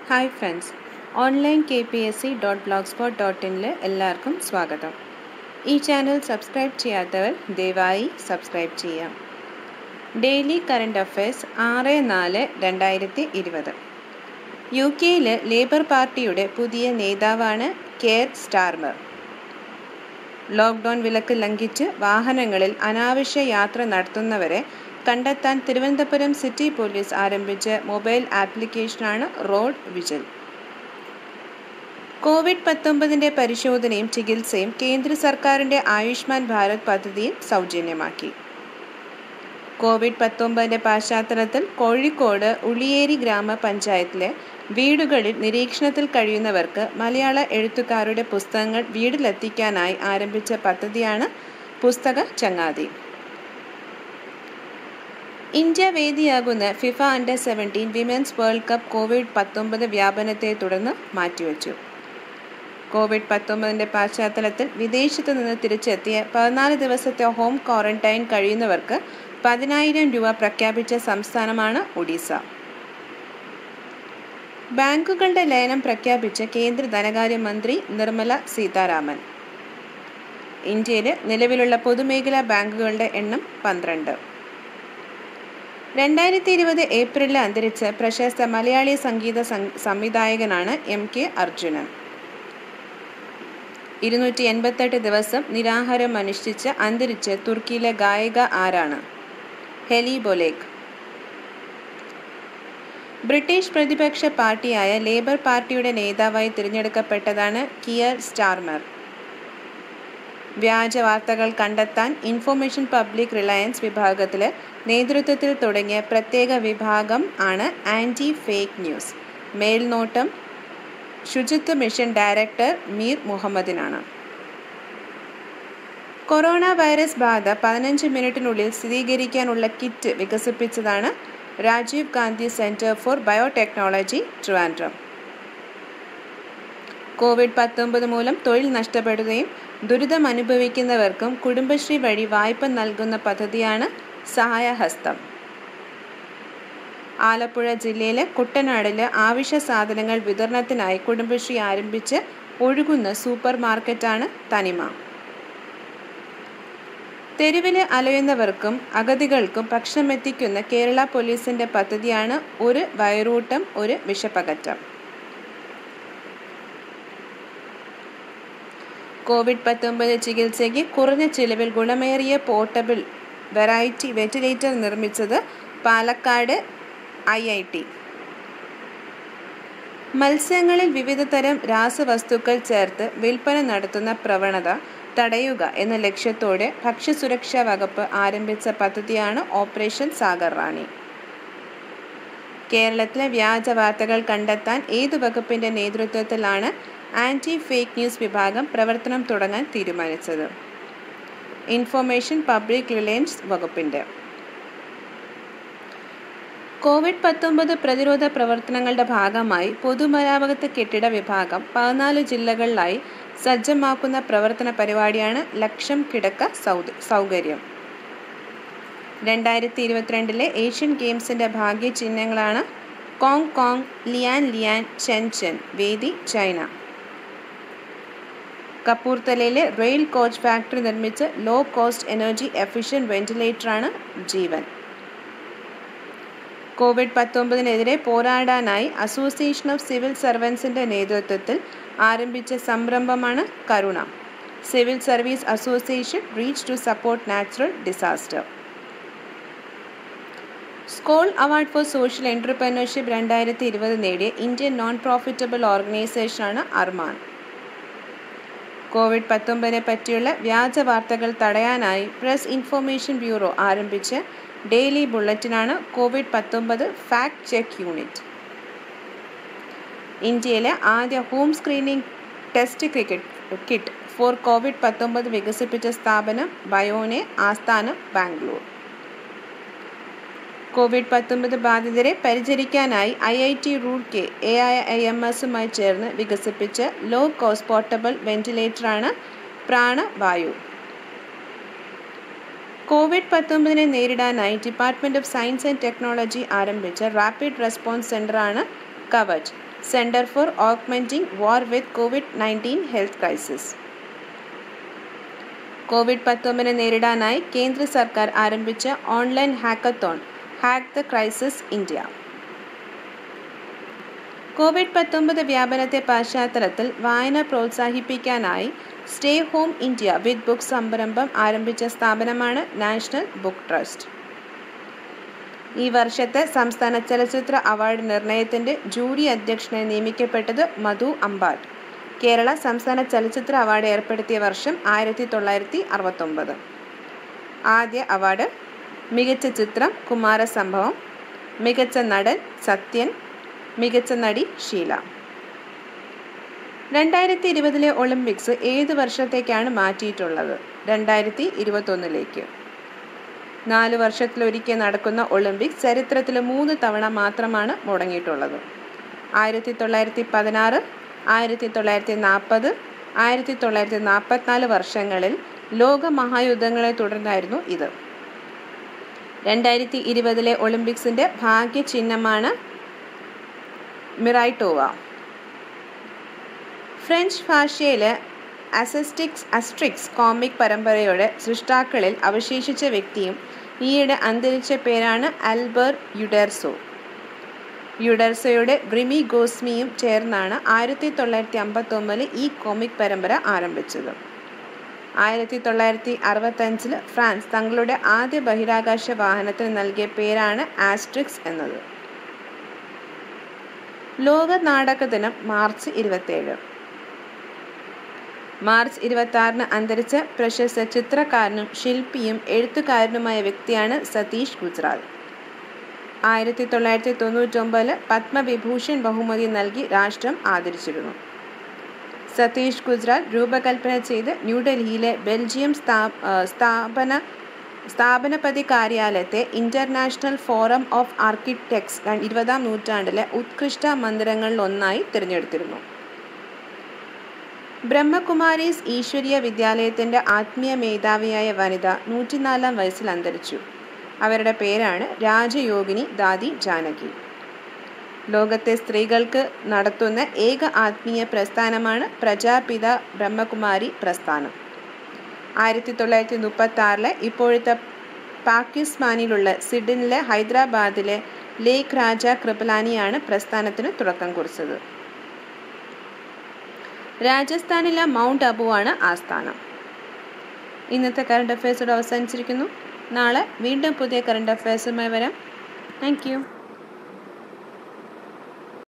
hi friends online K P S C dot blogspot dot ഇനിൽ എല്ലാവർക്കും സ്വാഗതം ഈ ചാനൽ സബ്സ്ക്രൈബ് ചെയ്യാത്തവർ ദയവായി സബ്സ്ക്രൈബ് ചെയ്യാം ഡെയിലി കറണ്ട് അഫയേഴ്സ് ആറ് നാല് രണ്ടായിരത്തി ഇരുപത് യു കെയിൽ ലേബർ പാർട്ടിയുടെ പുതിയ നേതാവാണ് കെയർ സ്റ്റാർമർ ലോക്ക്ഡൗൺ വിലക്ക് ലംഘിച്ച് വാഹനങ്ങളിൽ അനാവശ്യ യാത്ര നടത്തുന്നവരെ കണ്ടെത്താൻ തിരുവനന്തപുരം സിറ്റി പോലീസ് ആരംഭിച്ച മൊബൈൽ ആപ്ലിക്കേഷനാണ് റോഡ് വിജിൽ കോവിഡ് പത്തൊമ്പതിൻ്റെ പരിശോധനയും ചികിത്സയും കേന്ദ്ര സർക്കാരിൻ്റെ ആയുഷ്മാൻ ഭാരത് പദ്ധതിയിൽ സൗജന്യമാക്കി കോവിഡ് പത്തൊമ്പതിൻ്റെ പശ്ചാത്തലത്തിൽ കോഴിക്കോട് ഉളിയേരി ഗ്രാമപഞ്ചായത്തിലെ വീടുകളിൽ നിരീക്ഷണത്തിൽ കഴിയുന്നവർക്ക് മലയാള എഴുത്തുകാരുടെ പുസ്തകങ്ങൾ വീട്ടിലെത്തിക്കാനായി ആരംഭിച്ച പദ്ധതിയാണ് പുസ്തക ചങ്ങാതി ഇന്ത്യ വേദിയാകുന്ന FIFA under seventeen women's world cup covid പത്തൊമ്പത് വ്യാപനത്തെ തുടർന്ന് മാറ്റിവെച്ചു കോവിഡ് പത്തൊമ്പതിൻ്റെ പശ്ചാത്തലത്തിൽ വിദേശത്തു നിന്ന് തിരിച്ചെത്തിയ പതിനാല് ദിവസത്തെ ഹോം ക്വാറന്റൈൻ കഴിയുന്നവർക്ക് പതിനായിരം രൂപ പ്രഖ്യാപിച്ച സംസ്ഥാനമാണ് ഒഡീസ ബാങ്കുകളുടെ ലയനം പ്രഖ്യാപിച്ച കേന്ദ്ര ധനകാര്യമന്ത്രി നിർമ്മല സീതാരാമൻ ഇന്ത്യയിൽ നിലവിലുള്ള പൊതുമേഖലാ ബാങ്കുകളുടെ എണ്ണം പന്ത്രണ്ട് രണ്ടായിരത്തി ഇരുപത് ഏപ്രിലിൽ അന്തരിച്ച പ്രശസ്ത മലയാളി സംഗീത സംവിധായകനാണ് എം കെ അർജുനൻ ഇരുന്നൂറ്റി എൺപത്തെട്ട് ദിവസം നിരാഹാരം അനുഷ്ഠിച്ച് അന്തരിച്ച തുർക്കിയിലെ ഗായിക ആരാണ് ഹെലി ബൊലേക് ബ്രിട്ടീഷ് പ്രതിപക്ഷ പാർട്ടിയായ ലേബർ പാർട്ടിയുടെ നേതാവായി തിരഞ്ഞെടുക്കപ്പെട്ടതാണ് കിയർ സ്റ്റാർമർ വ്യാജ വാർത്തകൾ കണ്ടെത്താൻ ഇൻഫോർമേഷൻ പബ്ലിക് റിലയൻസ് വിഭാഗത്തിൽ നേതൃത്വത്തിൽ തുടങ്ങിയ പ്രത്യേക വിഭാഗം ആണ് ആൻറ്റി ഫേക്ക് ന്യൂസ് മേൽനോട്ടം ശുചിത്വ മിഷൻ ഡയറക്ടർ മീർ മുഹമ്മദിനാണ് കൊറോണ വൈറസ് ബാധ പതിനഞ്ച് മിനിറ്റിനുള്ളിൽ സ്ഥിരീകരിക്കാനുള്ള കിറ്റ് വികസിപ്പിച്ചതാണ് Rajiv Gandhi centre for biotechnology Trivandrum covid പത്തൊമ്പത് മൂലം തൊഴിൽ നഷ്ടപ്പെടുകയും ദുരിതം അനുഭവിക്കുന്നവർക്കും കുടുംബശ്രീ വഴി വായ്പ നൽകുന്ന പദ്ധതിയാണ് സഹായഹസ്തം ആലപ്പുഴ ജില്ലയിലെ കുട്ടനാടില് ആവശ്യ സാധനങ്ങൾ വിതരണത്തിനായി കുടുംബശ്രീ ആരംഭിച്ച് ഒഴുകുന്ന സൂപ്പർ മാർക്കറ്റാണ് തനിമ തെരുവിൽ അലയുന്നവർക്കും അഗതികൾക്കും ഭക്ഷണമെത്തിക്കുന്ന കേരള പോലീസിന്റെ പദ്ധതിയാണ് ഒരു വയറൂട്ടം ഒരു വിഷപ്പകറ്റം കോവിഡ് പത്തൊമ്പത് ചികിത്സയ്ക്ക് കുറഞ്ഞ ചിലവിൽ ഗുണമേറിയ പോർട്ടബിൾ വെറൈറ്റി വെന്റിലേറ്റർ നിർമ്മിച്ചത് പാലക്കാട് ഐ ഐ ടി മത്സ്യങ്ങളിൽ വിവിധ തരം രാസവസ്തുക്കൾ ചേർത്ത് വിൽപ്പന നടത്തുന്ന പ്രവണത തടയുക എന്ന ലക്ഷ്യത്തോടെ ഭക്ഷ്യസുരക്ഷാ വകുപ്പ് ആരംഭിച്ച പദ്ധതിയാണ് ഓപ്പറേഷൻ സാഗർ റാണി കേരളത്തിലെ വ്യാജ വാർത്തകൾ കണ്ടെത്താൻ ഏതു വകുപ്പിന്റെ നേതൃത്വത്തിലാണ് ആൻറ്റി ഫേക്ക് ന്യൂസ് വിഭാഗം പ്രവർത്തനം തുടങ്ങാൻ തീരുമാനിച്ചത് ഇൻഫർമേഷൻ പബ്ലിക് റിലയൻസ് വകുപ്പിൻ്റെ കോവിഡ് പത്തൊമ്പത് പ്രതിരോധ പ്രവർത്തനങ്ങളുടെ ഭാഗമായി പൊതുമരാമത്ത് കെട്ടിട വിഭാഗം പതിനാല് ജില്ലകളിലായി സജ്ജമാക്കുന്ന പ്രവർത്തന പരിപാടിയാണ് ലക്ഷം കിടക്ക സൗകര്യം രണ്ടായിരത്തി ഇരുപത്തിരണ്ടിലെ ഏഷ്യൻ ഗെയിംസിൻ്റെ ഭാഗ്യ ചിഹ്നങ്ങളാണ് Congcong Lianlian Chenchen വേദി ചൈന കപ്പൂർത്തലയിലെ റെയിൽ കോച്ച് ഫാക്ടറി നിർമ്മിച്ച ലോ കോസ്റ്റ് എനർജി എഫിഷ്യൻറ്റ് വെന്റിലേറ്ററാണ് ജീവൻ കോവിഡ് പത്തൊമ്പതിനെതിരെ പോരാടാനായി അസോസിയേഷൻ ഓഫ് സിവിൽ സർവൻസിൻ്റെ നേതൃത്വത്തിൽ ആരംഭിച്ച സംരംഭമാണ് Karuna civil service association reach to support natural disaster Skoll award for social entrepreneurship രണ്ടായിരത്തി ഇരുപത് നേടിയ ഇന്ത്യൻ നോൺ പ്രോഫിറ്റബിൾ ഓർഗനൈസേഷനാണ് അർമാൻ കോവിഡ് പത്തൊമ്പതിനെ പറ്റിയുള്ള വ്യാജ വാർത്തകൾ തടയാനായി പ്രസ് ഇൻഫർമേഷൻ ബ്യൂറോ ആരംഭിച്ച ഡെയിലി ബുള്ളറ്റിനാണ് കോവിഡ് പത്തൊമ്പത് ഫാക്ട് ചെക്ക് യൂണിറ്റ് ഇന്ത്യയിലെ ആദ്യ home screening test cricket kit for covid പത്തൊമ്പത് വികസിപ്പിച്ച സ്ഥാപനം ബയോനെ ആസ്ഥാനം ബാംഗ്ലൂർ കോവിഡ് പത്തൊമ്പത് ബാധിതരെ പരിചരിക്കാനായി I I T Roorkee A I I M എസുമായി ചേർന്ന് വികസിപ്പിച്ച ലോ കോസ്റ്റ് പോർട്ടബിൾ വെന്റിലേറ്ററാണ് പ്രാണവായു കോവിഡ് പത്തൊമ്പതിനെ നേരിടാനായി department of science and technology ആരംഭിച്ച റാപ്പിഡ് റെസ്പോൺസ് സെൻ്ററാണ് Kavach centre for augmenting war with covid nineteen health crisis covid പത്തൊമ്പതിനെ നേരിടാനായി കേന്ദ്ര സർക്കാർ ആരംഭിച്ച online hackathon hack the crisis India covid പത്തൊമ്പത് വ്യാപനത്തെ പശ്ചാത്തലത്തിൽ വായന പ്രോത്സാഹിപ്പിക്കാനായി stay home India with book സംരംഭം ആരംഭിച്ച സ്ഥാപനമാണ് നാഷണൽ ബുക്ക് ട്രസ്റ്റ് ഈ വർഷത്തെ സംസ്ഥാന ചലച്ചിത്ര അവാർഡ് നിർണയത്തിന്റെ ജൂറി അധ്യക്ഷനായി നിയമിക്കപ്പെട്ടത് മധു അമ്പാട്ട് കേരള സംസ്ഥാന ചലച്ചിത്ര അവാർഡ് ഏർപ്പെടുത്തിയ വർഷം ആയിരത്തി തൊള്ളായിരത്തി അറുപത്തൊമ്പത് ആദ്യ അവാർഡ് മികച്ച ചിത്രം കുമാരസംഭവം മികച്ച നടൻ സത്യൻ മികച്ച നടി ഷീല രണ്ടായിരത്തി ഇരുപതിലെ ഒളിമ്പിക്സ് ഏത് വർഷത്തേക്കാണ് മാറ്റിയിട്ടുള്ളത് രണ്ടായിരത്തി ഇരുപത്തൊന്നിലേക്ക് നാല് വർഷത്തിലൊരിക്കൽ നടക്കുന്ന ഒളിമ്പിക്സ് ചരിത്രത്തിൽ മൂന്ന് തവണ മാത്രമാണ് മുടങ്ങിയിട്ടുള്ളത് ആയിരത്തി തൊള്ളായിരത്തി പതിനാറ് ആയിരത്തി തൊള്ളായിരത്തി നാൽപ്പത് ആയിരത്തി തൊള്ളായിരത്തി നാൽപ്പത്തിനാല് വർഷങ്ങളിൽ ലോക മഹായുദ്ധങ്ങളെ തുടർന്നായിരുന്നു ഇത് രണ്ടായിരത്തി ഇരുപതിലെ ഒളിമ്പിക്സിൻ്റെ ഭാഗ്യചിഹ്നമാണ് മിറൈറ്റോവ ഫ്രഞ്ച് ഭാഷയിലെ അസസ്റ്റിക്സ് അസ്ട്രിക്സ് കോമിക് പരമ്പരയുടെ സൃഷ്ടാക്കളിൽ അവശേഷിച്ച വ്യക്തിയും ഈയിടെ അന്തരിച്ച പേരാണ് ആൽബർ യുഡെർസോ യുഡെർസോയുടെ ഗ്രിമി ഗോസ്മിയും ചേർന്നാണ് ആയിരത്തി തൊള്ളായിരത്തി അമ്പത്തൊമ്പതിൽ ഈ കോമിക് പരമ്പര ആരംഭിച്ചത് ആയിരത്തി തൊള്ളായിരത്തി അറുപത്തഞ്ചിൽ ഫ്രാൻസ് തങ്ങളുടെ ആദ്യ ബഹിരാകാശ വാഹനത്തിന് നൽകിയ പേരാണ് ആസ്ട്രിക്സ് എന്നത് ലോക നാടക ദിനം മാർച്ച് ഇരുപത്തേഴ് മാർച്ച് ഇരുപത്തി ആറിന് അന്തരിച്ച പ്രശസ്ത ചിത്രകാരനും ശില്പിയും എഴുത്തുകാരനുമായ വ്യക്തിയാണ് സതീഷ് ഗുജ്റാൽ ആയിരത്തി തൊള്ളായിരത്തി തൊണ്ണൂറ്റൊമ്പതിൽ പത്മവിഭൂഷൺ ബഹുമതി നൽകി രാഷ്ട്രം ആദരിച്ചിരുന്നു സതീഷ് ഗുജ്റാൽ രൂപകൽപ്പന ചെയ്ത് ന്യൂഡൽഹിയിലെ ബെൽജിയം സ്ഥാപന സ്ഥാപനപതി കാര്യാലയത്തെ ഇന്റർനാഷണൽ ഫോറം ഓഫ് ആർക്കിടെക്ട്സ് ഇരുപതാം നൂറ്റാണ്ടിലെ ഉത്കൃഷ്ട മന്ദിരങ്ങളിലൊന്നായി തിരഞ്ഞെടുത്തിരുന്നു ബ്രഹ്മകുമാരീസ് ഈശ്വരീയ വിദ്യാലയത്തിൻ്റെ ആത്മീയ മേധാവിയായ വനിത നൂറ്റിനാലാം വയസ്സിൽ അന്തരിച്ചു അവരുടെ പേരാണ് രാജയോഗിനി ദാദി ജാനകി ലോകത്തെ സ്ത്രീകൾക്ക് നടത്തുന്ന ഏക ആത്മീയ പ്രസ്ഥാനമാണ് പ്രജാപിത ബ്രഹ്മകുമാരി പ്രസ്ഥാനം ആയിരത്തി തൊള്ളായിരത്തി മുപ്പത്തി ആറിലെ ഇപ്പോഴത്തെ പാകിസ്ഥാനിലുള്ള സിഡനിലെ ഹൈദരാബാദിലെ ലേക്ക് രാജ കൃപലാനിയാണ് പ്രസ്ഥാനത്തിന് തുടക്കം കുറിച്ചത് രാജസ്ഥാനിലെ മൗണ്ട് അബുവാണ് ആസ്ഥാനം ഇന്നത്തെ കറണ്ട് അഫയേഴ്സോട് അവസാനിച്ചിരിക്കുന്നു നാളെ വീണ്ടും പുതിയ കറണ്ട് അഫയേഴ്സുമായി വരാം താങ്ക്